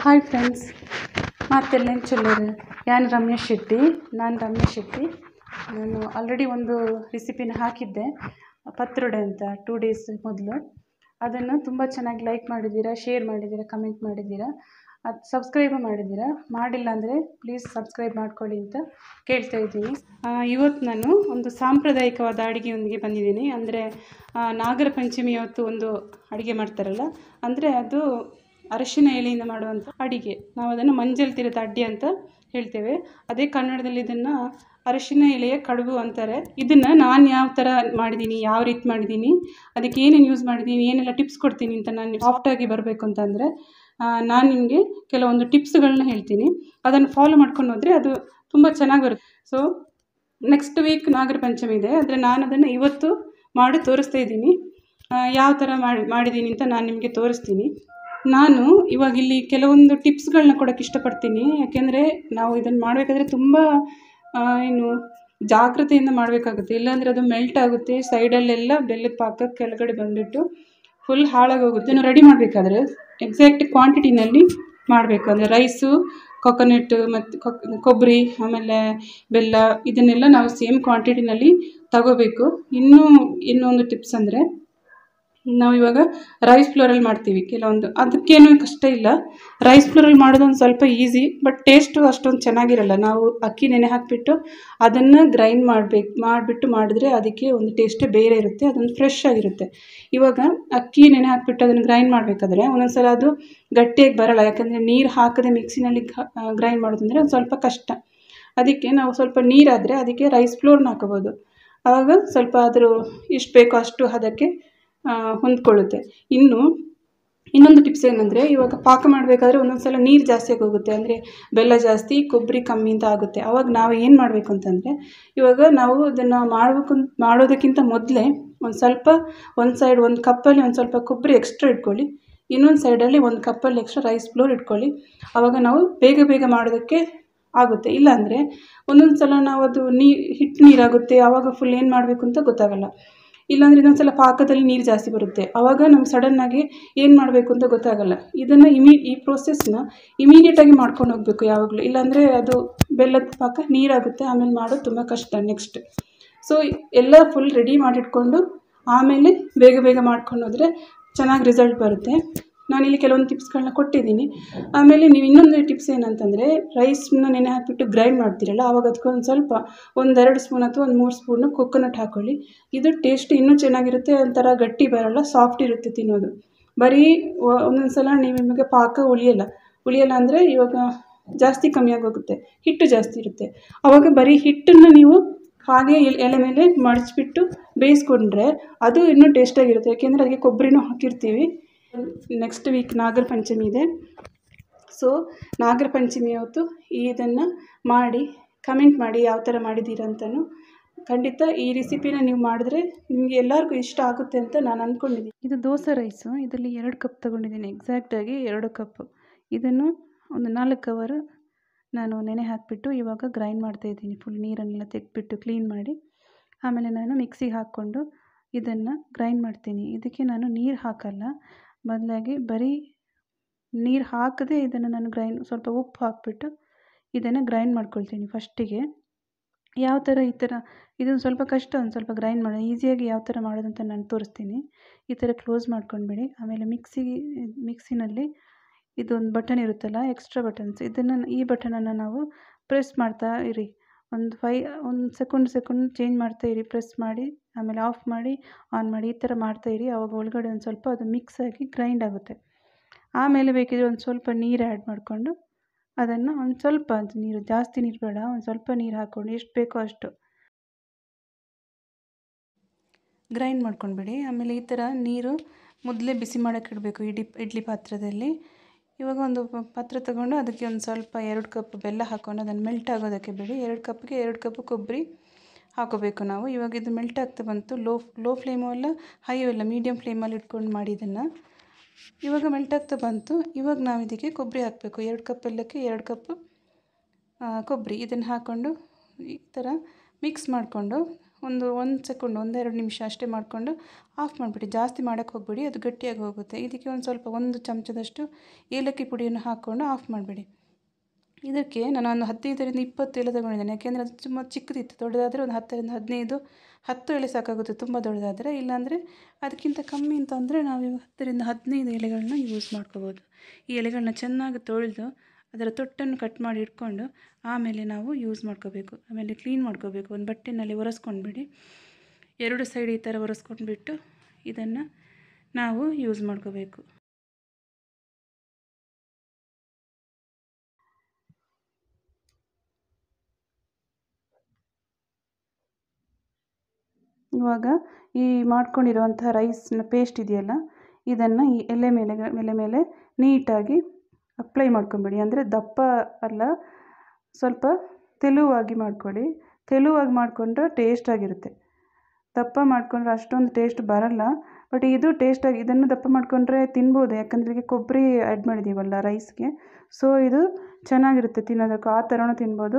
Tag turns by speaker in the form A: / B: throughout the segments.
A: hi friends ಮಾತೆಲ್ಲ ಚೊಲ್ಲರು ಯಾನ್ ರಮೇಶ್ ಶೆಟ್ಟಿ ನಾನು ರಮೇಶ್ ಶೆಟ್ಟಿ ನಾನು ಆಲ್ರೆಡಿ ಒಂದು ರೆಸಿಪಿನ ಹಾಕಿದ್ದೆ ಪತ್ರೊಡೆ ಅಂತ ಟೂ ಡೇಸ್ ಮೊದಲು ಅದನ್ನು ತುಂಬ ಚೆನ್ನಾಗಿ ಲೈಕ್ ಮಾಡಿದ್ದೀರಾ ಶೇರ್ ಮಾಡಿದ್ದೀರಾ ಕಮೆಂಟ್ ಮಾಡಿದ್ದೀರಾ ಅದು ಸಬ್ಸ್ಕ್ರೈಬ್ ಮಾಡಿದ್ದೀರಾ ಮಾಡಿಲ್ಲ ಅಂದರೆ ಪ್ಲೀಸ್ ಸಬ್ಸ್ಕ್ರೈಬ್ ಮಾಡ್ಕೊಳ್ಳಿ ಅಂತ ಕೇಳ್ತಾ ಇದ್ದೀನಿ ಆ, ಇವತ್ತು ನಾನು ಒಂದು ಸಾಂಪ್ರದಾಯಿಕವಾದ ಅಡುಗೆಯೊಂದಿಗೆ ಬಂದಿದ್ದೀನಿ ಅಂದರೆ ನಾಗರ ಪಂಚಮಿ ಹೊತ್ತು ಒಂದು ಅಡುಗೆ ಮಾಡ್ತಾರಲ್ಲ ಅಂದರೆ ಅದು ಅರಿಶಿನ ಎಲೆಯಿಂದ ಮಾಡುವಂಥ ಅಡಿಗೆ ನಾವು ಅದನ್ನು ಮಂಜಲ್ ತೀರದ ಅಡ್ಡಿ ಅಂತ ಹೇಳ್ತೇವೆ ಅದೇ ಕನ್ನಡದಲ್ಲಿ ಇದನ್ನು ಅರಿಶಿನ ಎಲೆಯ ಕಡುಬು ಅಂತಾರೆ ಇದನ್ನು ನಾನು ಯಾವ ಥರ ಮಾಡಿದ್ದೀನಿ ಯಾವ ರೀತಿ ಮಾಡಿದ್ದೀನಿ ಅದಕ್ಕೆ ಏನೇನು ಯೂಸ್ ಮಾಡಿದ್ದೀನಿ ಏನೆಲ್ಲ ಟಿಪ್ಸ್ ಕೊಡ್ತೀನಿ ಅಂತ ನಾನು ಸಾಫ್ಟಾಗಿ ಬರಬೇಕು ಅಂತಂದರೆ ನಾನು ನಿಮಗೆ ಕೆಲವೊಂದು ಟಿಪ್ಸ್ಗಳನ್ನ ಹೇಳ್ತೀನಿ ಅದನ್ನು ಫಾಲೋ ಮಾಡ್ಕೊಂಡು ಹೋದರೆ ಅದು ತುಂಬ ಚೆನ್ನಾಗಿ ಬರುತ್ತೆ so next week Nagara Panchami ಇದೆ ಆದರೆ ನಾನು ಅದನ್ನು ಇವತ್ತು ಮಾಡಿ ತೋರಿಸ್ತಾ ಇದ್ದೀನಿ ಯಾವ ಥರ ಮಾಡಿ ಮಾಡಿದ್ದೀನಿ ಅಂತ ನಾನು ನಿಮಗೆ ತೋರಿಸ್ತೀನಿ ನಾನು ಇವಾಗ ಇಲ್ಲಿ ಕೆಲವೊಂದು ಟಿಪ್ಸ್ಗಳನ್ನ ಕೊಡೋಕ್ಕೆ ಇಷ್ಟಪಡ್ತೀನಿ ಯಾಕೆಂದರೆ ನಾವು ಇದನ್ನು ಮಾಡಬೇಕಾದ್ರೆ ತುಂಬ ಆ, ಏನು ಜಾಗ್ರತೆಯಿಂದ ಮಾಡಬೇಕಾಗುತ್ತೆ ಇಲ್ಲಾಂದರೆ ಅದು ಮೆಲ್ಟ್ ಆಗುತ್ತೆ ಸೈಡಲ್ಲೆಲ್ಲ ಬೆಲ್ಲದ ಪಾಕ ಕೆಳಗಡೆ ಬಂದುಬಿಟ್ಟು ಫುಲ್ ಹಾಳಾಗೋಗುತ್ತೆ ಇದನ್ನು ರೆಡಿ ಮಾಡಬೇಕಾದ್ರೆ ಎಕ್ಸಾಕ್ಟ್ ಕ್ವಾಂಟಿಟಿನಲ್ಲಿ ಮಾಡಬೇಕು ಅಂದರೆ ರೈಸು ಕೊಕೊನಟ್ ಮತ್ತು ಕೊಬ್ಬರಿ ಆಮೇಲೆ ಬೆಲ್ಲ ಇದನ್ನೆಲ್ಲ ನಾವು ಸೇಮ್ ಕ್ವಾಂಟಿಟಿನಲ್ಲಿ ತಗೋಬೇಕು ಇನ್ನೂ ಇನ್ನೊಂದು ಟಿಪ್ಸ್ ಅಂದರೆ ನಾವು ಇವಾಗ ರೈಸ್ ಫ್ಲೋರಲ್ಲಿ ಮಾಡ್ತೀವಿ ಕೆಲವೊಂದು ಅದಕ್ಕೇನು ಕಷ್ಟ ಇಲ್ಲ ರೈಸ್ ಫ್ಲೋರಲ್ಲಿ ಮಾಡೋದು ಒಂದು ಸ್ವಲ್ಪ ಈಸಿ ಬಟ್ ಟೇಸ್ಟು ಅಷ್ಟೊಂದು ಚೆನ್ನಾಗಿರಲ್ಲ ನಾವು ಅಕ್ಕಿ ನೆನೆ ಹಾಕಿಬಿಟ್ಟು ಅದನ್ನು ಗ್ರೈಂಡ್ ಮಾಡಬೇಕು ಮಾಡಿಬಿಟ್ಟು ಮಾಡಿದ್ರೆ ಅದಕ್ಕೆ ಒಂದು ಟೇಸ್ಟೇ ಬೇರೆ ಇರುತ್ತೆ ಅದೊಂದು ಫ್ರೆಶ್ ಆಗಿರುತ್ತೆ ಇವಾಗ ಅಕ್ಕಿ ನೆನೆ ಹಾಕಿಬಿಟ್ಟು ಅದನ್ನು ಗ್ರೈಂಡ್ ಮಾಡಬೇಕಾದ್ರೆ ಒಂದೊಂದು ಸಲ ಅದು ಗಟ್ಟಿಯಾಗಿ ಬರಲ್ಲ ಯಾಕಂದರೆ ನೀರು ಹಾಕದೆ ಮಿಕ್ಸಿನಲ್ಲಿ ಗ್ರೈಂಡ್ ಮಾಡೋದಂದರೆ ಒಂದು ಸ್ವಲ್ಪ ಕಷ್ಟ ಅದಕ್ಕೆ ನಾವು ಸ್ವಲ್ಪ ನೀರಾದರೆ ಅದಕ್ಕೆ ರೈಸ್ ಫ್ಲೋರ್ನ ಹಾಕೋಬೋದು ಆವಾಗ ಸ್ವಲ್ಪ ಅದ್ರ ಎಷ್ಟು ಬೇಕೋ ಅಷ್ಟು ಅದಕ್ಕೆ ಆ, ಹೊಂದ್ಕೊಳ್ಳುತ್ತೆ ಇನ್ನು ಇನ್ನೊಂದು ಟಿಪ್ಸ್ ಏನಂದರೆ ಇವಾಗ ಪಾಕ ಮಾಡಬೇಕಾದ್ರೆ ಒಂದೊಂದು ಸಲ ನೀರು ಜಾಸ್ತಿ ಆಗಿ ಹೋಗುತ್ತೆ ಅಂದರೆ ಬೆಲ್ಲ ಜಾಸ್ತಿ ಕೊಬ್ಬರಿ ಕಮ್ಮಿ ಅಂತ ಆಗುತ್ತೆ ಆವಾಗ ನಾವು ಏನು ಮಾಡಬೇಕು ಅಂತಂದರೆ ಇವಾಗ ನಾವು ಅದನ್ನು ಮಾಡಬೇಕು ಮಾಡೋದಕ್ಕಿಂತ ಮೊದಲೇ ಒಂದು ಸ್ವಲ್ಪ ಒಂದು ಸೈಡ್ ಒಂದು ಕಪ್ಪಲ್ಲಿ ಒಂದು ಸ್ವಲ್ಪ ಕೊಬ್ಬರಿ ಎಕ್ಸ್ಟ್ರಾ ಇಟ್ಕೊಳ್ಳಿ ಇನ್ನೊಂದು ಸೈಡಲ್ಲಿ ಒಂದು ಕಪ್ಪಲ್ಲಿ ಎಕ್ಸ್ಟ್ರಾ ರೈಸ್ ಫ್ಲೋರ್ ಇಟ್ಕೊಳ್ಳಿ ಆವಾಗ ನಾವು ಬೇಗ ಬೇಗ ಮಾಡೋದಕ್ಕೆ ಆಗುತ್ತೆ ಇಲ್ಲಾಂದರೆ ಒಂದೊಂದು ಸಲ ನಾವು ಅದು ನೀ ಹಿಟ್ಟು ನೀರಾಗುತ್ತೆ ಆವಾಗ ಫುಲ್ ಏನು ಮಾಡಬೇಕು ಅಂತ ಗೊತ್ತಾಗಲ್ಲ ಇಲ್ಲಾಂದರೆ ಇನ್ನೊಂದು ಸಲ ಪಾಕದಲ್ಲಿ ನೀರು ಜಾಸ್ತಿ ಬರುತ್ತೆ ಆವಾಗ ನಮ್ಗೆ ಸಡನ್ನಾಗಿ ಏನು ಮಾಡಬೇಕು ಅಂತ ಗೊತ್ತಾಗಲ್ಲ ಇದನ್ನು ಇಮಿ ಈ ಪ್ರೋಸೆಸ್ನ ಇಮಿಡಿಯೇಟಾಗಿ ಮಾಡ್ಕೊಂಡು ಹೋಗಬೇಕು ಯಾವಾಗಲೂ ಇಲ್ಲಾಂದರೆ ಅದು ಬೆಲ್ಲದ ಪಾಕ ನೀರಾಗುತ್ತೆ ಆಮೇಲೆ ಮಾಡೋದು ತುಂಬ ಕಷ್ಟ ನೆಕ್ಸ್ಟ್ ಸೊ ಎಲ್ಲ ಫುಲ್ ರೆಡಿ ಮಾಡಿಟ್ಕೊಂಡು ಆಮೇಲೆ ಬೇಗ ಬೇಗ ಮಾಡ್ಕೊಂಡು ಹೋದರೆ ಚೆನ್ನಾಗಿ ರಿಸಲ್ಟ್ ಬರುತ್ತೆ ನಾನಿಲ್ಲಿ ಕೆಲವೊಂದು ಟಿಪ್ಸ್ಗಳನ್ನ ಕೊಟ್ಟಿದ್ದೀನಿ ಆಮೇಲೆ ನೀವು ಇನ್ನೊಂದು ಟಿಪ್ಸ್ ಏನಂತಂದರೆ ರೈಸ್ನ ನೆನೆ ಹಾಕಿಬಿಟ್ಟು ಗ್ರೈಂಡ್ ಮಾಡ್ತೀರಲ್ಲ ಆವಾಗ ಅದಕ್ಕೊಂದು ಸ್ವಲ್ಪ ಒಂದೆರಡು ಸ್ಪೂನ್ ಅಥವಾ ಒಂದು ಮೂರು ಸ್ಪೂನು ಕೊಕೊನಟ್ ಹಾಕ್ಕೊಳ್ಳಿ ಇದು ಟೇಸ್ಟ್ ಇನ್ನೂ ಚೆನ್ನಾಗಿರುತ್ತೆ ಒಂಥರ ಗಟ್ಟಿ ಬರಲ್ಲ ಸಾಫ್ಟ್ ಇರುತ್ತೆ ತಿನ್ನೋದು ಬರೀ ಒ- ಒಂದೊಂದು ಸಲ ನೀವು ನಿಮಗೆ ಪಾಕ ಉಳಿಯಲ್ಲ ಉಳಿಯಲ್ಲ ಅಂದರೆ ಇವಾಗ ಜಾಸ್ತಿ ಕಮ್ಮಿ ಆಗೋಗುತ್ತೆ ಹಿಟ್ಟು ಜಾಸ್ತಿ ಇರುತ್ತೆ ಆವಾಗ ಬರೀ ಹಿಟ್ಟನ್ನು ನೀವು ಹಾಗೆ ಎಲೆ ಎಲೆ ಮೇಲೆ ಮಡಚಿಬಿಟ್ಟು ಬೇಯಿಸ್ಕೊಂಡ್ರೆ ಅದು ಇನ್ನೂ ಟೇಸ್ಟಾಗಿರುತ್ತೆ ಯಾಕೆಂದರೆ ಅದಕ್ಕೆ ಕೊಬ್ಬರಿನೂ ಹಾಕಿರ್ತೀವಿ ನೆಕ್ಸ್ಟ್ ವೀಕ್ ನಾಗರ ಪಂಚಮಿ ಇದೆ ಸೊ ನಾಗರ ಪಂಚಮಿ ಹೊತ್ತು ಇದನ್ನು ಮಾಡಿ ಕಮೆಂಟ್ ಮಾಡಿ ಯಾವ ಥರ ಮಾಡಿದ್ದೀರಾ ಅಂತಲೂ ಖಂಡಿತ ಈ ರೆಸಿಪಿನ ನೀವು ಮಾಡಿದ್ರೆ ನಿಮಗೆ ಎಲ್ಲರಿಗೂ ಇಷ್ಟ ಆಗುತ್ತೆ ಅಂತ ನಾನು ಅಂದ್ಕೊಂಡಿದ್ದೀನಿ ಇದು ದೋಸೆ ರೈಸು ಇದರಲ್ಲಿ ಎರಡು ಕಪ್ ತೊಗೊಂಡಿದ್ದೀನಿ ಎಕ್ಸಾಕ್ಟಾಗಿ ಎರಡು ಕಪ್ಪು ಇದನ್ನು ಒಂದು ನಾಲ್ಕು ಅವರ್ ನಾನು ನೆನೆ ಹಾಕಿಬಿಟ್ಟು ಇವಾಗ ಗ್ರೈಂಡ್ ಮಾಡ್ತಾ ಇದ್ದೀನಿ ಫುಲ್ ನೀರನ್ನೆಲ್ಲ ತೆಗೆದ್ಬಿಟ್ಟು ಕ್ಲೀನ್ ಮಾಡಿ ಆಮೇಲೆ ನಾನು ಮಿಕ್ಸಿಗೆ ಹಾಕ್ಕೊಂಡು ಇದನ್ನು ಗ್ರೈಂಡ್ ಮಾಡ್ತೀನಿ ಇದಕ್ಕೆ ನಾನು ನೀರು ಹಾಕಲ್ಲ ಬದಲಾಗಿ ಬರೀ ನೀರು ಹಾಕದೆ ಇದನ್ನು ನಾನು ಗ್ರೈಂಡ್ ಸ್ವಲ್ಪ ಉಪ್ಪು ಹಾಕಿಬಿಟ್ಟು ಇದನ್ನು ಗ್ರೈಂಡ್ ಮಾಡ್ಕೊಳ್ತೀನಿ ಫಸ್ಟಿಗೆ ಯಾವ ಥರ ಈ ಥರ ಇದೊಂದು ಸ್ವಲ್ಪ ಕಷ್ಟ ಒಂದು ಸ್ವಲ್ಪ ಗ್ರೈಂಡ್ ಮಾಡೋದು ಈಸಿಯಾಗಿ ಯಾವ ಥರ ಮಾಡೋದು ಅಂತ ನಾನು ತೋರಿಸ್ತೀನಿ ಈ ಥರ ಕ್ಲೋಸ್ ಮಾಡ್ಕೊಂಡ್ಬಿಡಿ ಆಮೇಲೆ ಮಿಕ್ಸಿ ಮಿಕ್ಸಿನಲ್ಲಿ ಇದೊಂದು ಬಟನ್ ಇರುತ್ತಲ್ಲ ಎಕ್ಸ್ಟ್ರಾ ಬಟನ್ಸ್ ಇದನ್ನು ಈ ಬಟನನ್ನು ನಾವು ಪ್ರೆಸ್ ಮಾಡ್ತಾ ಇರಿ ಒಂದು ಫೈ ಒಂದು ಸೆಕೆಂಡ್ ಸೆಕೆಂಡ್ ಚೇಂಜ್ ಮಾಡ್ತಾ ಇರಿ ಪ್ರೆಸ್ ಮಾಡಿ ಆಮೇಲೆ ಆಫ್ ಮಾಡಿ ಆನ್ ಮಾಡಿ ಈ ಥರ ಮಾಡ್ತಾ ಇರಿ ಆವಾಗ ಒಳಗಡೆ ಒಂದು ಸ್ವಲ್ಪ ಅದು ಮಿಕ್ಸ್ ಆಗಿ ಗ್ರೈಂಡ್ ಆಗುತ್ತೆ ಆಮೇಲೆ ಬೇಕಿದ್ರೆ ಒಂದು ಸ್ವಲ್ಪ ನೀರು ಆ್ಯಡ್ ಮಾಡಿಕೊಂಡು ಅದನ್ನು ಒಂದು ಸ್ವಲ್ಪ ಅದು ನೀರು ಜಾಸ್ತಿ ನೀರು ಬೇಡ ಒಂದು ಸ್ವಲ್ಪ ನೀರು ಹಾಕ್ಕೊಂಡು ಎಷ್ಟು ಬೇಕೋ ಅಷ್ಟು ಗ್ರೈಂಡ್ ಮಾಡ್ಕೊಂಡ್ಬಿಡಿ ಆಮೇಲೆ ಈ ಥರ ನೀರು ಮೊದಲೇ ಬಿಸಿ ಮಾಡೋಕ್ಕೆ ಇಡಬೇಕು ಇಡ್ಲಿ ಇಡ್ಲಿ ಪಾತ್ರದಲ್ಲಿ ಇವಾಗ ಒಂದು ಪ- ಪಾತ್ರೆ ತಗೊಂಡು ಅದಕ್ಕೆ ಒಂದು ಸ್ವಲ್ಪ ಎರಡು ಕಪ್ ಬೆಲ್ಲ ಹಾಕ್ಕೊಂಡು ಅದನ್ನು ಮೆಲ್ಟ್ ಆಗೋದಕ್ಕೆ ಬಿಡಿ ಎರಡು ಕಪ್ಗೆ ಎರಡು ಕಪ್ ಕೊಬ್ಬರಿ ಹಾಕೋಬೇಕು ನಾವು ಇವಾಗ ಇದು ಮೆಲ್ಟ್ ಆಗ್ತಾ ಬಂತು ಲೋ ಲೋ ಫ್ಲೇಮು ಅಲ್ಲ ಹೈ ಅಲ್ಲ ಮೀಡಿಯಮ್ ಫ್ಲೇಮಲ್ಲಿ ಇಟ್ಕೊಂಡು ಮಾಡಿ ಇದನ್ನು ಇವಾಗ ಮೆಲ್ಟ್ ಆಗ್ತಾ ಬಂತು ಇವಾಗ ನಾವು ಇದಕ್ಕೆ ಕೊಬ್ಬರಿ ಹಾಕಬೇಕು ಎರಡು ಕಪ್ ಬೆಲ್ಲಕ್ಕೆ ಎರಡು ಕಪ್ ಕೊಬ್ಬರಿ ಇದನ್ನು ಹಾಕ್ಕೊಂಡು ಈ ಥರ ಮಿಕ್ಸ್ ಮಾಡಿಕೊಂಡು ಒಂದು ಒಂದು ಸೆಕೆಂಡ್ ಒಂದೆರಡು ನಿಮಿಷ ಅಷ್ಟೇ ಮಾಡಿಕೊಂಡು ಆಫ್ ಮಾಡಿಬಿಡಿ ಜಾಸ್ತಿ ಮಾಡೋಕ್ಕೆ ಹೋಗಬೇಡಿ ಅದು ಗಟ್ಟಿಯಾಗಿ ಹೋಗುತ್ತೆ ಇದಕ್ಕೆ ಒಂದು ಸ್ವಲ್ಪ ಒಂದು ಚಮಚದಷ್ಟು ಏಲಕ್ಕಿ ಪುಡಿಯನ್ನು ಹಾಕ್ಕೊಂಡು ಆಫ್ ಮಾಡಿಬಿಡಿ ಇದಕ್ಕೆ ನಾನು ಒಂದು ಹದಿನೈದರಿಂದ ಇಪ್ಪತ್ತು ಎಲೆ ತಗೊಂಡಿದ್ದೇನೆ ಯಾಕೆಂದರೆ ಅದು ತುಂಬ ಚಿಕ್ಕದಿತ್ತು ದೊಡ್ಡದಾದರೆ ಒಂದು ಹತ್ತರಿಂದ ಹದಿನೈದು ಹತ್ತು ಎಲೆ ಸಾಕಾಗುತ್ತೆ ತುಂಬ ದೊಡ್ಡದಾದರೆ ಇಲ್ಲಾಂದರೆ ಅದಕ್ಕಿಂತ ಕಮ್ಮಿ ಅಂತ ಅಂದರೆ ನಾವು ಇವಾಗ ಹತ್ತರಿಂದ ಹದಿನೈದು ಎಲೆಗಳನ್ನ ಯೂಸ್ ಮಾಡ್ಕೋಬೋದು ಈ ಎಲೆಗಳನ್ನ ಚೆನ್ನಾಗಿ ತೊಳೆದು ಅದರ ತೊಟ್ಟನ್ನು ಕಟ್ ಮಾಡಿ ಇಟ್ಕೊಂಡು ಆಮೇಲೆ ನಾವು ಯೂಸ್ ಮಾಡ್ಕೋಬೇಕು ಆಮೇಲೆ ಕ್ಲೀನ್ ಮಾಡ್ಕೋಬೇಕು ಒಂದು ಬಟ್ಟೆನಲ್ಲಿ ಒರೆಸ್ಕೊಂಡ್ಬಿಡಿ ಎರಡು ಸೈಡ್ ಈ ಥರ ಒರೆಸ್ಕೊಂಡ್ಬಿಟ್ಟು ಇದನ್ನು ನಾವು ಯೂಸ್ ಮಾಡ್ಕೋಬೇಕು ಇವಾಗ ಈ ಮಾಡ್ಕೊಂಡಿರುವಂತಹ ರೈಸ್ನ ಪೇಸ್ಟ್ ಇದೆಯಲ್ಲ ಇದನ್ನು ಈ ಎಲೆ ಮೇಲೆ ಎಲೆ ಮೇಲೆ ನೀಟಾಗಿ ಅಪ್ಲೈ ಮಾಡ್ಕೊಂಬಿಡಿ ಅಂದರೆ ದಪ್ಪ ಅಲ್ಲ ಸ್ವಲ್ಪ ತೆಳುವಾಗಿ ಮಾಡ್ಕೊಳ್ಳಿ ತೆಳುವಾಗಿ ಮಾಡಿಕೊಂಡ್ರೆ ಟೇಸ್ಟಾಗಿರುತ್ತೆ ದಪ್ಪ ಮಾಡಿಕೊಂಡ್ರೆ ಅಷ್ಟೊಂದು ಟೇಸ್ಟ್ ಬರಲ್ಲ ಬಟ್ ಇದು ಟೇಸ್ಟಾಗಿ ಇದನ್ನು ದಪ್ಪ ಮಾಡಿಕೊಂಡ್ರೆ ತಿನ್ಬೋದು ಯಾಕಂದರೆ ಇದಕ್ಕೆ ಕೊಬ್ಬರಿ ಆ್ಯಡ್ ಮಾಡಿದ್ದೀವಲ್ಲ ರೈಸ್ಗೆ ಸೊ ಇದು ಚೆನ್ನಾಗಿರುತ್ತೆ ತಿನ್ನೋದಕ್ಕೆ ಆ ಥರನೂ ತಿನ್ಬೋದು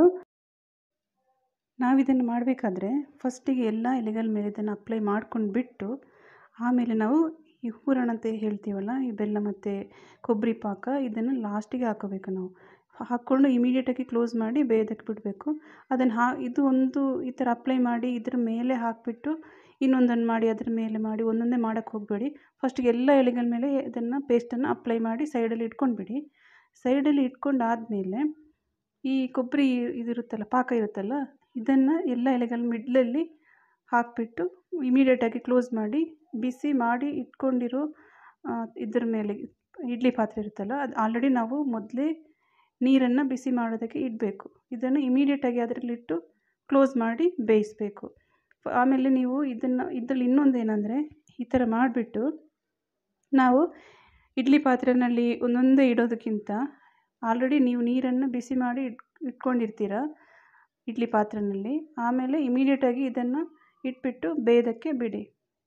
A: ನಾವಿದನ್ನು ಮಾಡಬೇಕಾದ್ರೆ ಫಸ್ಟಿಗೆ ಎಲ್ಲ ಎಲೆಗಳ ಮೇಲೆ ಇದನ್ನು ಅಪ್ಲೈ ಮಾಡ್ಕೊಂಡು ಬಿಟ್ಟು ಆಮೇಲೆ ನಾವು ಈ ಹೂರಣ ಅಂತ ಹೇಳ್ತೀವಲ್ಲ ಈ ಬೆಲ್ಲ ಮತ್ತು ಕೊಬ್ಬರಿ ಪಾಕ ಇದನ್ನು ಲಾಸ್ಟಿಗೆ ಹಾಕೋಬೇಕು ನಾವು ಹಾಕ್ಕೊಂಡು ಇಮಿಡಿಯೇಟಾಗಿ ಕ್ಲೋಸ್ ಮಾಡಿ ಬೇಯೋದಕ್ಕೆ ಬಿಡಬೇಕು ಅದನ್ನು ಹಾ ಇದು ಒಂದು ಈ ಥರ ಅಪ್ಲೈ ಮಾಡಿ ಇದ್ರ ಮೇಲೆ ಹಾಕಿಬಿಟ್ಟು ಇನ್ನೊಂದನ್ನು ಮಾಡಿ ಅದ್ರ ಮೇಲೆ ಮಾಡಿ ಒಂದೊಂದೇ ಮಾಡೋಕ್ಕೆ ಹೋಗಬೇಡಿ ಫಸ್ಟಿಗೆ ಎಲ್ಲ ಎಲೆಗಳ ಮೇಲೆ ಇದನ್ನು ಪೇಸ್ಟನ್ನು ಅಪ್ಲೈ ಮಾಡಿ ಸೈಡಲ್ಲಿ ಇಟ್ಕೊಂಡ್ಬಿಡಿ ಸೈಡಲ್ಲಿ ಇಟ್ಕೊಂಡಾದಮೇಲೆ ಈ ಕೊಬ್ಬರಿ ಇದಿರುತ್ತಲ್ಲ ಪಾಕ ಇರುತ್ತಲ್ಲ ಇದನ್ನು ಎಲ್ಲ ಎಲೆಗಳ ಮಿಡ್ಲಲ್ಲಿ ಹಾಕಿಬಿಟ್ಟು ಇಮಿಡಿಯೇಟಾಗಿ ಕ್ಲೋಸ್ ಮಾಡಿ ಬಿಸಿ ಮಾಡಿ ಇಟ್ಕೊಂಡಿರೋ ಇದ್ರ ಮೇಲೆ ಇಡ್ಲಿ ಪಾತ್ರೆ ಇರುತ್ತಲ್ಲ ಅದು ಆಲ್ರೆಡಿ ನಾವು ಮೊದಲೇ ನೀರನ್ನು ಬಿಸಿ ಮಾಡೋದಕ್ಕೆ ಇಡಬೇಕು ಇದನ್ನು ಇಮಿಡಿಯೇಟಾಗಿ ಅದರಲ್ಲಿಟ್ಟು ಕ್ಲೋಸ್ ಮಾಡಿ ಬೇಯಿಸಬೇಕು ಆಮೇಲೆ ನೀವು ಇದನ್ನು ಇದರಲ್ಲಿ ಇನ್ನೊಂದು ಏನಂದರೆ ಈ ಥರ ಮಾಡಿಬಿಟ್ಟು ನಾವು ಇಡ್ಲಿ ಪಾತ್ರೆಯಲ್ಲಿ ಒಂದೊಂದೇ ಇಡೋದಕ್ಕಿಂತ ಆಲ್ರೆಡಿ ನೀವು ನೀರನ್ನು ಬಿಸಿ ಮಾಡಿ ಇಟ್ ಇಟ್ಕೊಂಡಿರ್ತೀರ ಇಡ್ಲಿ ಪಾತ್ರೆಯಲ್ಲಿ ಆಮೇಲೆ ಇಮಿಡಿಯೇಟಾಗಿ ಇದನ್ನು ಇಟ್ಬಿಟ್ಟು ಬೇಯೋದಕ್ಕೆ ಬಿಡಿ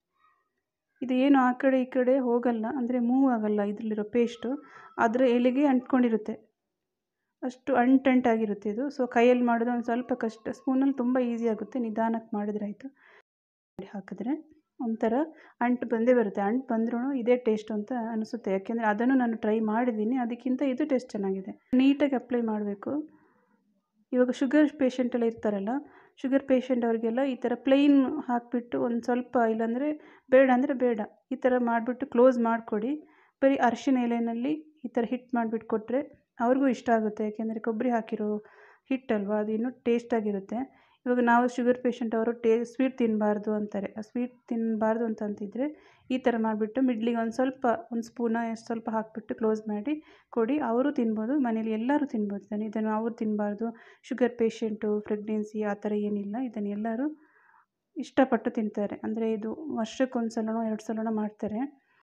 A: ಇದು ಏನು ಆ ಕಡೆ ಈ ಕಡೆ ಹೋಗಲ್ಲ ಅಂದರೆ ಮೂವ್ ಆಗಲ್ಲ ಇದರಲ್ಲಿರೋ ಪೇಸ್ಟು ಅದರ ಎಲೆಗೆ ಅಂಟ್ಕೊಂಡಿರುತ್ತೆ ಅಷ್ಟು ಅಂಟಂಟಾಗಿರುತ್ತೆ ಇದು ಸೊ ಕೈಯಲ್ಲಿ ಮಾಡೋದು ಒಂದು ಸ್ವಲ್ಪ ಕಷ್ಟ ಸ್ಪೂನಲ್ಲಿ ತುಂಬ ಈಸಿ ಆಗುತ್ತೆ ನಿಧಾನಕ್ಕೆ ಮಾಡಿದ್ರೆ ಆಯಿತು ಹಾಕಿದ್ರೆ ಒಂಥರ ಅಂಟು ಬಂದೇ ಬರುತ್ತೆ ಅಂಟು ಬಂದ್ರೂ ಇದೇ ಟೇಸ್ಟ್ ಅಂತ ಅನಿಸುತ್ತೆ ಯಾಕೆಂದರೆ ಅದನ್ನು ನಾನು ಟ್ರೈ ಮಾಡಿದ್ದೀನಿ ಅದಕ್ಕಿಂತ ಇದು ಟೇಸ್ಟ್ ಚೆನ್ನಾಗಿದೆ ನೀಟಾಗಿ ಅಪ್ಲೈ ಮಾಡಬೇಕು ಇವಾಗ ಶುಗರ್ ಪೇಷಂಟ್ ಎಲ್ಲ ಇರ್ತಾರಲ್ಲ ಶುಗರ್ ಪೇಷಂಟ್ ಅವರಿಗೆಲ್ಲ ಈ ಥರ ಪ್ಲೈನ್ ಹಾಕಿಬಿಟ್ಟು ಒಂದು ಸ್ವಲ್ಪ ಇಲ್ಲಾಂದರೆ ಬೇಡ ಅಂದರೆ ಬೇಡ ಈ ಥರ ಮಾಡಿಬಿಟ್ಟು ಕ್ಲೋಸ್ ಮಾಡಿಕೊಡಿ ಬರೀ ಅರಿಶಿನ ಎಲೆಯಲ್ಲಿ ಈ ಥರ ಹಿಟ್ಟು ಮಾಡಿಬಿಟ್ಟು ಕೊಟ್ಟರೆ ಅವ್ರಿಗೂ ಇಷ್ಟ ಆಗುತ್ತೆ ಯಾಕೆಂದರೆ ಕೊಬ್ಬರಿ ಹಾಕಿರೋ ಹಿಟ್ಟಲ್ವ ಅದು ಇನ್ನೂ ಟೇಸ್ಟಾಗಿರುತ್ತೆ ಇವಾಗ ನಾವು ಶುಗರ್ ಪೇಷಂಟ್ ಅವರು ಟೇ ಸ್ವೀಟ್ ತಿನ್ನಬಾರ್ದು ಅಂತಾರೆ ಆ ಸ್ವೀಟ್ ತಿನ್ನಬಾರ್ದು ಅಂತಂತಿದ್ರೆ ಈ ಥರ ಮಾಡಿಬಿಟ್ಟು ಮಿಡ್ಲಿಗೆ ಒಂದು ಸ್ವಲ್ಪ ಒಂದು ಸ್ಪೂನ ಎಷ್ಟು ಸ್ವಲ್ಪ ಹಾಕಿಬಿಟ್ಟು ಕ್ಲೋಸ್ ಮಾಡಿ ಕೊಡಿ ಅವರು ತಿನ್ಬೋದು ಮನೇಲಿ ಎಲ್ಲರೂ ತಿನ್ಬೋದು ಇದನ್ನು ಇದನ್ನು ಅವರು ತಿನ್ನಬಾರ್ದು ಶುಗರ್ ಪೇಷಂಟು ಪ್ರೆಗ್ನೆನ್ಸಿ ಆ ಥರ ಏನಿಲ್ಲ ಇದನ್ನು ಎಲ್ಲರೂ ಇಷ್ಟಪಟ್ಟು ತಿಂತಾರೆ ಅಂದರೆ ಇದು ವರ್ಷಕ್ಕೊಂದು ಸಲನೋ ಎರಡು ಸಲನೋ ಮಾಡ್ತಾರೆ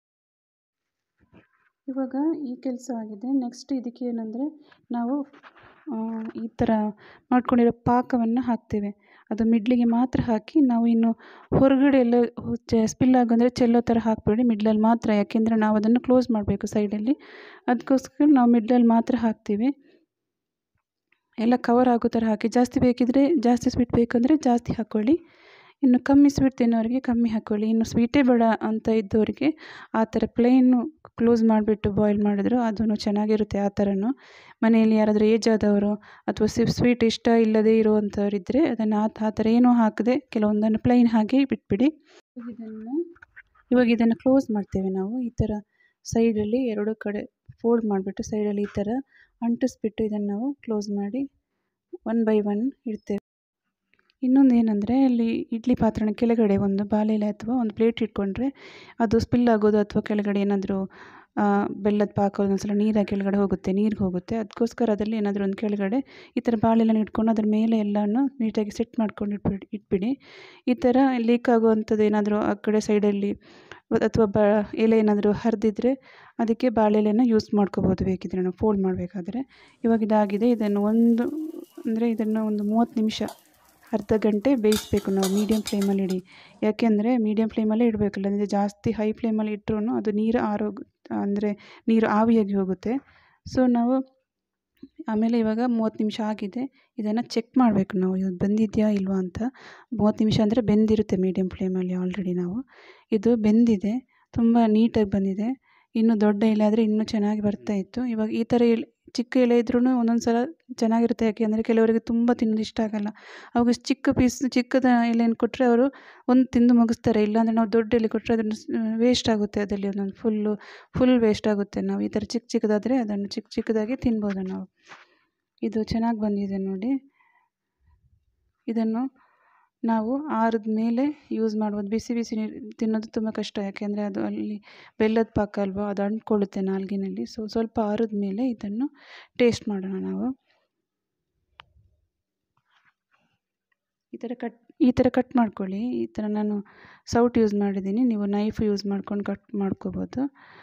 A: ಇವಾಗ ಈ ಕೆಲಸ ಆಗಿದೆ ನೆಕ್ಸ್ಟ್ ಇದಕ್ಕೆ ಏನಂದರೆ ನಾವು ಈ ಥರ ಮಾಡ್ಕೊಂಡಿರೋ ಪಾಕವನ್ನು ಹಾಕ್ತೇವೆ ಅದು ಮಿಡ್ಲಿಗೆ ಮಾತ್ರ ಹಾಕಿ ನಾವು ಇನ್ನು ಹೊರಗಡೆ ಎಲ್ಲ ಸ್ಪಿಲ್ ಆಗಂದರೆ ಚೆಲ್ಲೋ ಥರ ಹಾಕಬೇಡಿ ಮಿಡ್ಲಲ್ಲಿ ಮಾತ್ರ ಯಾಕೆಂದರೆ ನಾವು ಅದನ್ನು ಕ್ಲೋಸ್ ಮಾಡಬೇಕು ಸೈಡಲ್ಲಿ ಅದಕ್ಕೋಸ್ಕರ ನಾವು ಮಿಡ್ಲಲ್ಲಿ ಮಾತ್ರ ಹಾಕ್ತೀವಿ ಎಲ್ಲ ಕವರ್ ಆಗೋ ಥರ ಹಾಕಿ ಜಾಸ್ತಿ ಬೇಕಿದ್ದರೆ ಜಾಸ್ತಿ ಸ್ವೀಟ್ ಬೇಕಂದರೆ ಜಾಸ್ತಿ ಹಾಕ್ಕೊಳ್ಳಿ ಇನ್ನು ಕಮ್ಮಿ ಸ್ವೀಟ್ ತಿನ್ನೋರಿಗೆ ಕಮ್ಮಿ ಹಾಕ್ಕೊಳ್ಳಿ ಇನ್ನು ಸ್ವೀಟೇ ಬೇಡ ಅಂತ ಇದ್ದವರಿಗೆ ಆ ಥರ ಪ್ಲೇನು ಕ್ಲೋಸ್ ಮಾಡಿಬಿಟ್ಟು ಬಾಯ್ಲ್ ಮಾಡಿದ್ರು ಅದೂ ಚೆನ್ನಾಗಿರುತ್ತೆ ಆ ಥರನೂ ಮನೆಯಲ್ಲಿ ಯಾರಾದರೂ ಏಜ್ ಆದವರು ಅಥವಾ ಸಿ ಸ್ವೀಟ್ ಇಷ್ಟ ಇಲ್ಲದೇ ಇರುವಂಥವ್ರು ಇದ್ದರೆ ಅದನ್ನು ಆ ಆ ಥರ ಏನೂ ಹಾಕದೆ ಕೆಲವೊಂದನ್ನು ಪ್ಲೈನ್ ಹಾಗೆ ಬಿಟ್ಬಿಡಿ ಇದನ್ನು ಇವಾಗ ಇದನ್ನು ಕ್ಲೋಸ್ ಮಾಡ್ತೇವೆ ನಾವು ಈ ಥರ ಸೈಡಲ್ಲಿ ಎರಡು ಕಡೆ ಫೋಲ್ಡ್ ಮಾಡಿಬಿಟ್ಟು ಸೈಡಲ್ಲಿ ಈ ಥರ ಅಂಟಿಸ್ಬಿಟ್ಟು ಇದನ್ನು ನಾವು ಕ್ಲೋಸ್ ಮಾಡಿ ಒನ್ ಬೈ ಒನ್ ಇಡ್ತೇವೆ ಇನ್ನೊಂದು ಏನಂದರೆ ಅಲ್ಲಿ ಇಡ್ಲಿ ಪಾತ್ರೆನ ಕೆಳಗಡೆ ಒಂದು ಬಾಳೆಲೆ ಅಥವಾ ಒಂದು ಪ್ಲೇಟ್ ಇಟ್ಕೊಂಡ್ರೆ ಅದು ಸ್ಪಿಲ್ ಆಗೋದು ಅಥವಾ ಕೆಳಗಡೆ ಏನಾದರೂ ಬೆಲ್ಲದ ಪಾಕ ಒಂದೊಂದ್ಸಲ ನೀರಾಗಿ ಕೆಳಗಡೆ ಹೋಗುತ್ತೆ ನೀರಿಗೆ ಹೋಗುತ್ತೆ ಅದಕ್ಕೋಸ್ಕರ ಅದರಲ್ಲಿ ಏನಾದರೂ ಒಂದು ಕೆಳಗಡೆ ಈ ಥರ ಬಾಳೆಲೆನ ಇಟ್ಕೊಂಡು ಅದ್ರ ಮೇಲೆ ಎಲ್ಲನೂ ನೀಟಾಗಿ ಸೆಟ್ ಮಾಡ್ಕೊಂಡು ಇಟ್ಬಿಡಿ ಇಟ್ಬಿಡಿ ಈ ಥರ ಲೀಕ್ ಆಗುವಂಥದ್ದು ಏನಾದರೂ ಆ ಕಡೆ ಸೈಡಲ್ಲಿ ಅಥವಾ ಬ ಎಲೆ ಏನಾದರೂ ಹರಿದಿದ್ರೆ ಅದಕ್ಕೆ ಬಾಳೆಲೆನ ಯೂಸ್ ಮಾಡ್ಕೋಬೋದು ಬೇಕಿದ್ರೆ ನಾವು ಫೋಲ್ಡ್ ಮಾಡಬೇಕಾದ್ರೆ ಇವಾಗ ಇದಾಗಿದೆ ಇದನ್ನು ಒಂದು ಅಂದರೆ ಇದನ್ನು ಒಂದು ಮೂವತ್ತು ನಿಮಿಷ ಅರ್ಧ ಗಂಟೆ ಬೇಯಿಸಬೇಕು ನಾವು ಮೀಡಿಯಮ್ ಫ್ಲೇಮಲ್ಲಿ ಇಡಿ ಯಾಕೆಂದರೆ ಮೀಡಿಯಮ್ ಫ್ಲೇಮಲ್ಲೇ ಇಡಬೇಕಲ್ಲ ಅಂದರೆ ಜಾಸ್ತಿ ಹೈ ಫ್ಲೇಮಲ್ಲಿ ಇಟ್ಟರು ಅದು ನೀರು ಆರೋಗ ಅಂದರೆ ನೀರು ಆವಿಯಾಗಿ ಹೋಗುತ್ತೆ ಸೊ ನಾವು ಆಮೇಲೆ ಇವಾಗ ಮೂವತ್ತು ನಿಮಿಷ ಆಗಿದೆ ಇದನ್ನು ಚೆಕ್ ಮಾಡಬೇಕು ನಾವು ಇದು ಬೆಂದಿದೆಯಾ ಇಲ್ವಾ ಅಂತ ಮೂವತ್ತು ನಿಮಿಷ ಅಂದರೆ ಬೆಂದಿರುತ್ತೆ ಮೀಡಿಯಮ್ ಫ್ಲೇಮಲ್ಲಿ ಆಲ್ರೆಡಿ ನಾವು ಇದು ಬೆಂದಿದೆ ತುಂಬ ನೀಟಾಗಿ ಬಂದಿದೆ ಇನ್ನೂ ದೊಡ್ಡ ಎಲೆ ಆದರೆ ಇನ್ನೂ ಚೆನ್ನಾಗಿ ಬರ್ತಾಯಿತ್ತು ಇವಾಗ ಈ ಥರ ಎಲೆ ಚಿಕ್ಕ ಎಲೆ ಇದ್ರೂ ಒಂದೊಂದು ಸಲ ಚೆನ್ನಾಗಿರುತ್ತೆ ಯಾಕೆ ಅಂದರೆ ಕೆಲವರಿಗೆ ತುಂಬ ತಿನ್ನೋದು ಇಷ್ಟ ಆಗೋಲ್ಲ ಅವಾಗ ಚಿಕ್ಕ ಪೀಸ್ ಚಿಕ್ಕದ ಎಲೆಯನ್ನು ಕೊಟ್ಟರೆ ಅವರು ಒಂದು ತಿಂದು ಮುಗಿಸ್ತಾರೆ ಇಲ್ಲಾಂದರೆ ನಾವು ದೊಡ್ಡ ಎಲೆ ಕೊಟ್ಟರೆ ಅದನ್ನು ವೇಸ್ಟ್ ಆಗುತ್ತೆ ಅದರಲ್ಲಿ ಒಂದೊಂದು ಫುಲ್ಲು ಫುಲ್ ವೇಸ್ಟ್ ಆಗುತ್ತೆ ನಾವು ಈ ಥರ ಚಿಕ್ಕ ಚಿಕ್ಕದಾದರೆ ಅದನ್ನು ಚಿಕ್ಕ ಚಿಕ್ಕದಾಗಿ ತಿನ್ಬೋದು ನಾವು ಇದು ಚೆನ್ನಾಗಿ ಬಂದಿದೆ ನೋಡಿ ಇದನ್ನು ನಾವು ಆರಿದ ಮೇಲೆ ಯೂಸ್ ಮಾಡ್ಬೋದು ಬಿಸಿ ಬಿಸಿ ನೀರು ತಿನ್ನೋದು ತುಂಬ ಕಷ್ಟ ಯಾಕೆಂದರೆ ಅದು ಅಲ್ಲಿ ಬೆಲ್ಲದ ಪಾಕ ಅಲ್ವಾ ಅದು ಅಂಟ್ಕೊಳ್ಳುತ್ತೆ ನಾಲ್ಗೆನಲ್ಲಿ ಸೊ ಸ್ವಲ್ಪ ಆರಿದ ಮೇಲೆ ಇದನ್ನು ಟೇಸ್ಟ್ ಮಾಡೋಣ ನಾವು ಈ ಥರ ಕಟ್ ಈ ಥರ ಕಟ್ ಮಾಡ್ಕೊಳ್ಳಿ ಈ ಥರ ನಾನು ಸೌಟ್ ಯೂಸ್ ಮಾಡಿದ್ದೀನಿ ನೀವು ನೈಫ್ ಯೂಸ್ ಮಾಡ್ಕೊಂಡು ಕಟ್ ಮಾಡ್ಕೋಬೋದು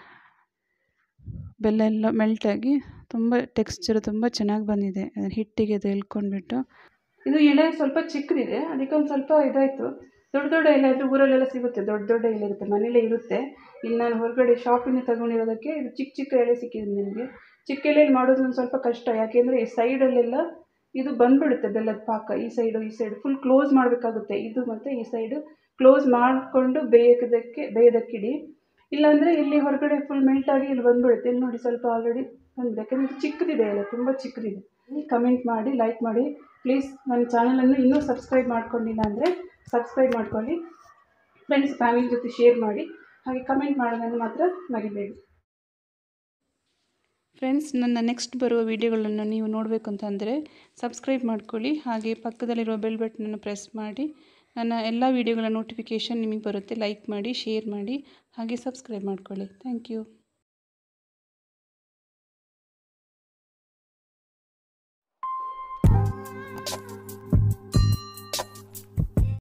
A: ಬೆಲ್ಲ ಎಲ್ಲ ಮೆಲ್ಟಾಗಿ ತುಂಬ ಟೆಕ್ಸ್ಚರ್ ತುಂಬ ಚೆನ್ನಾಗಿ ಬಂದಿದೆ ಹಿಟ್ಟಿಗೆ ಅದು ಎಳ್ಕೊಂಡ್ಬಿಟ್ಟು ಇದು ಎಲೆ ಸ್ವಲ್ಪ ಚಿಕ್ಕದಿದೆ ಅದಕ್ಕೆ ಒಂದು ಸ್ವಲ್ಪ ಇದಾಯಿತು ದೊಡ್ಡ ದೊಡ್ಡ ಎಲೆ ಆದರೆ ಊರಲ್ಲೆಲ್ಲ ಸಿಗುತ್ತೆ ದೊಡ್ಡ ದೊಡ್ಡ ಎಲೆ ಇರುತ್ತೆ ಮನೇಲೇ ಇರುತ್ತೆ ಇಲ್ಲಿ ನಾನು ಹೊರಗಡೆ ಶಾಪಿಂದ ತಗೊಂಡಿರೋದಕ್ಕೆ ಇದು ಚಿಕ್ಕ ಚಿಕ್ಕ ಎಲೆ ಸಿಕ್ಕಿದೆ ನನಗೆ ಚಿಕ್ಕ ಎಲೆಯಲ್ಲಿ ಮಾಡೋದು ಒಂದು ಸ್ವಲ್ಪ ಕಷ್ಟ ಯಾಕೆಂದರೆ ಈ ಸೈಡಲ್ಲೆಲ್ಲ ಇದು ಬಂದ್ಬಿಡುತ್ತೆ ಬೆಲ್ಲದ ಪಾಕ ಈ ಸೈಡು ಈ ಸೈಡು ಫುಲ್ ಕ್ಲೋಸ್ ಮಾಡಬೇಕಾಗುತ್ತೆ ಇದು ಮತ್ತು ಈ ಸೈಡು ಕ್ಲೋಸ್ ಮಾಡಿಕೊಂಡು ಬೇಯೋದಕ್ಕೆ ಬೇಯೋದಕ್ಕಿಡಿ ಇಲ್ಲಾಂದರೆ ಇಲ್ಲಿ ಹೊರಗಡೆ ಫುಲ್ ಮೆಲ್ಟಾಗಿ ಇಲ್ಲಿ ಬಂದ್ಬಿಡುತ್ತೆ ಇಲ್ಲಿ ನೋಡಿ ಸ್ವಲ್ಪ ಆಲ್ರೆಡಿ ಬಂದಿದೆ ಯಾಕೆಂದರೆ ಇದು ಚಿಕ್ಕದಿದೆ ಎಲ್ಲ ತುಂಬ ಚಿಕ್ಕದಿದೆ ಕಮೆಂಟ್ ಮಾಡಿ ಲೈಕ್ ಮಾಡಿ ಪ್ಲೀಸ್ ನನ್ನ ಚಾನಲನ್ನು ಇನ್ನೂ ಸಬ್ಸ್ಕ್ರೈಬ್ ಮಾಡ್ಕೊಂಡಿಲ್ಲ ಅಂದರೆ ಸಬ್ಸ್ಕ್ರೈಬ್ ಮಾಡ್ಕೊಳ್ಳಿ ಫ್ರೆಂಡ್ಸ್ ಫ್ಯಾಮಿಲಿ ಜೊತೆ ಶೇರ್ ಮಾಡಿ ಹಾಗೆ ಕಮೆಂಟ್ ಮಾಡೋದನ್ನು ಮಾತ್ರ ಮರಿಬೇಡಿ ಫ್ರೆಂಡ್ಸ್ ನನ್ನ ನೆಕ್ಸ್ಟ್ ಬರುವ ವಿಡಿಯೋಗಳನ್ನು ನೀವು ನೋಡಬೇಕು ಅಂತಂದರೆ ಸಬ್ಸ್ಕ್ರೈಬ್ ಮಾಡ್ಕೊಳ್ಳಿ ಹಾಗೆ ಪಕ್ಕದಲ್ಲಿರುವ ಬೆಲ್ ಬಟನನ್ನು ಪ್ರೆಸ್ ಮಾಡಿ ನನ್ನ ಎಲ್ಲ ವೀಡಿಯೋಗಳ ನೋಟಿಫಿಕೇಷನ್ ನಿಮಗೆ ಬರುತ್ತೆ ಲೈಕ್ ಮಾಡಿ ಶೇರ್ ಮಾಡಿ ಹಾಗೆ ಸಬ್ಸ್ಕ್ರೈಬ್ ಮಾಡ್ಕೊಳ್ಳಿ ಥ್ಯಾಂಕ್ ಯು